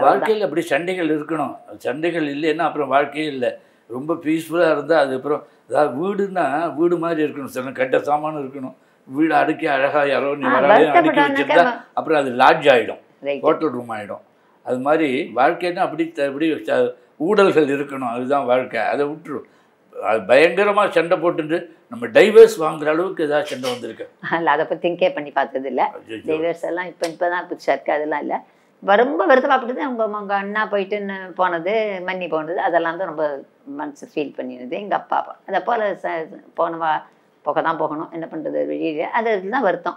வாழ்க்கையில் அப்படி சண்டைகள் இருக்கணும் சண்டைகள் இல்லைன்னா அப்புறம் வாழ்க்கையே இல்லை ரொம்ப பீஸ்ஃபுல்லாக இருந்தால் அதுக்கப்புறம் அதாவது வீடுன்னா வீடு மாதிரி இருக்கணும் சில கெட்ட சாமானும் இருக்கணும் வீடு அடுக்கி அழகாக யாரோ நீ ஆ, வராதே அடுக்கி வருத்தப்பட்டானாக்கா வச்சிருந்தா அப்புறம் அது லாட்ஜ் ஆகிடும் ரைட் ஹோட்டல் ரூம் ஆகிடும் அது மாதிரி வாழ்க்கைன்னா அப்படி த- அப்படி ச- ஊடல்கள் இருக்கணும் அதுதான் வாழ்க்கை அதை விட்டுரு அது பயங்கரமாக சண்டை போட்டுட்டு நம்ம டைவர்ஸ் வாங்குற அளவுக்கு ஏதாவது சண்டை வந்திருக்கு இல்லை அதை பற்றி திங்கே பண்ணி பார்த்தது இல்லை ஐயையோ. டைவர்ஸ் எல்லாம் இப்போ இப்போ தான் புதுசாக இருக்குது அதெல்லாம் இல்லை ரொம்ப வருத்தப்பட்டது அவங்க அவங்க அண்ணா போயிட்டுன்னு போனது மன்னி போனது அதெல்லாம் தான் ரொம்ப மனசு ஃபீல் பண்ணினது எங்கள் அப்பா அதை போல் ச போன வா போக தான் போகணும் என்ன பண்ணுறது வெளியில் அது தான் வருத்தம்